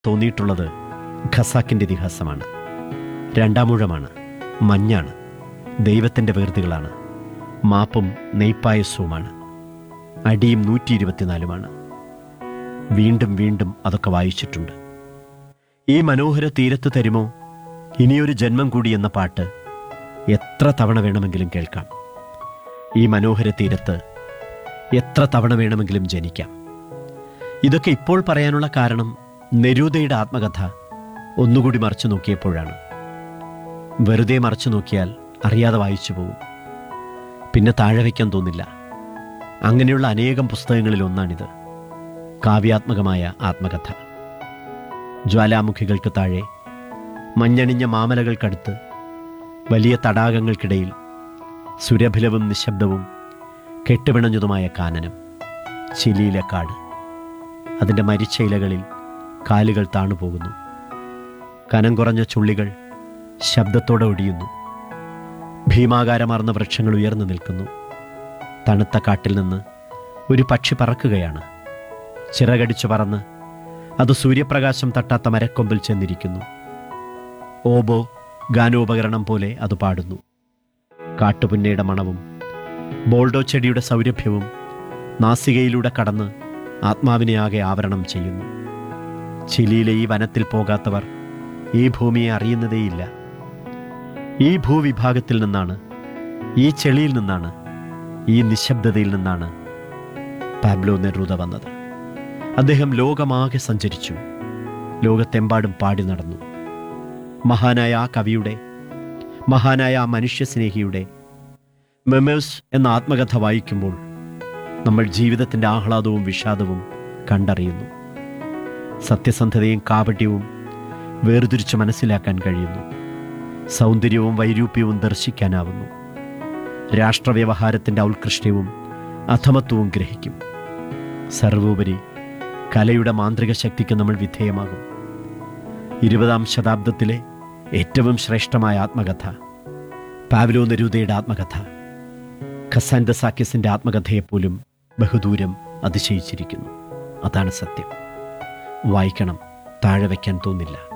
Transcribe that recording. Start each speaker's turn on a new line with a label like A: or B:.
A: തോന്നിയിട്ടുള്ളത് ഖസാക്കിൻ്റെ ഇതിഹാസമാണ് രണ്ടാമൂഴമാണ് മഞ്ഞാണ് ദൈവത്തിൻ്റെ വേർതികളാണ് മാപ്പും നെയ്പ്പായസവുമാണ് അടിയും നൂറ്റി ഇരുപത്തിനാലുമാണ് വീണ്ടും വീണ്ടും അതൊക്കെ വായിച്ചിട്ടുണ്ട് ഈ മനോഹര തീരത്ത് തരുമോ ഇനിയൊരു ജന്മം കൂടി എന്ന പാട്ട് എത്ര തവണ വേണമെങ്കിലും കേൾക്കാം ഈ മനോഹര തീരത്ത് എത്ര തവണ വേണമെങ്കിലും ജനിക്കാം ഇതൊക്കെ ഇപ്പോൾ പറയാനുള്ള കാരണം നെരൂദയുടെ ആത്മകഥ ഒന്നുകൂടി മറച്ചു നോക്കിയപ്പോഴാണ് വെറുതെ മറച്ചു നോക്കിയാൽ അറിയാതെ വായിച്ചു പോകും പിന്നെ താഴെ വയ്ക്കാൻ തോന്നില്ല അങ്ങനെയുള്ള അനേകം പുസ്തകങ്ങളിൽ ഒന്നാണിത് കാവ്യാത്മകമായ ആത്മകഥ ജ്വാലാമുഖികൾക്ക് താഴെ മഞ്ഞണിഞ്ഞ മാമലകൾക്കടുത്ത് വലിയ തടാകങ്ങൾക്കിടയിൽ സുരഭിലവും നിശബ്ദവും കെട്ടുപിണഞ്ഞതുമായ കാനനം ചിലിയിലെ കാട് അതിൻ്റെ മരിച്ച ഇലകളിൽ കാലുകൾ താണുപോകുന്നു കനം കുറഞ്ഞ ചുള്ളികൾ ശബ്ദത്തോടെ ഒടിയുന്നു ഭീമാകാരമാർന്ന വൃക്ഷങ്ങൾ ഉയർന്നു നിൽക്കുന്നു തണുത്ത കാട്ടിൽ നിന്ന് ഒരു പക്ഷി പറക്കുകയാണ് ചിറകടിച്ചു പറന്ന് അത് സൂര്യപ്രകാശം തട്ടാത്ത മരക്കൊമ്പിൽ ചെന്നിരിക്കുന്നു ഓബോ ഗാനോപകരണം പോലെ അത് പാടുന്നു കാട്ടുപുന്നയുടെ മണവും ബോൾഡോ ചെടിയുടെ സൗരഭ്യവും നാസികയിലൂടെ കടന്ന് ആത്മാവിനെ ആകെ ആവരണം ചെയ്യുന്നു ചിലിയിലെ ഈ വനത്തിൽ പോകാത്തവർ ഈ ഭൂമിയെ അറിയുന്നതേയില്ല ഈ ഭൂവിഭാഗത്തിൽ നിന്നാണ് ഈ ചെളിയിൽ നിന്നാണ് ഈ നിശബ്ദതയിൽ നിന്നാണ് പാബ്ലോ നെറൂദ വന്നത് അദ്ദേഹം ലോകമാകെ സഞ്ചരിച്ചു ലോകത്തെമ്പാടും പാടി നടന്നു മഹാനായ ആ കവിയുടെ മഹാനായ ആ മനുഷ്യസ്നേഹിയുടെ മെമേഴ്സ് എന്ന ആത്മകഥ വായിക്കുമ്പോൾ നമ്മൾ ജീവിതത്തിൻ്റെ ആഹ്ലാദവും വിഷാദവും കണ്ടറിയുന്നു സത്യസന്ധതയും കാപട്യവും വേർതിരിച്ച് മനസ്സിലാക്കാൻ കഴിയുന്നു സൗന്ദര്യവും വൈരൂപ്യവും ദർശിക്കാനാവുന്നു രാഷ്ട്രവ്യവഹാരത്തിൻ്റെ ഔത്കൃഷ്ടവും അധമത്വവും ഗ്രഹിക്കും സർവോപരി കലയുടെ മാന്ത്രിക ശക്തിക്ക് നമ്മൾ വിധേയമാകും ഇരുപതാം ശതാബ്ദത്തിലെ ഏറ്റവും ശ്രേഷ്ഠമായ ആത്മകഥ പാവ്ലോ നെരൂദയുടെ ആത്മകഥ ഖസാൻഡ സാക്കിസിൻ്റെ ആത്മകഥയെപ്പോലും ബഹുദൂരം അതിശയിച്ചിരിക്കുന്നു അതാണ് സത്യം വായിക്കണം താഴെ വയ്ക്കാൻ തോന്നില്ല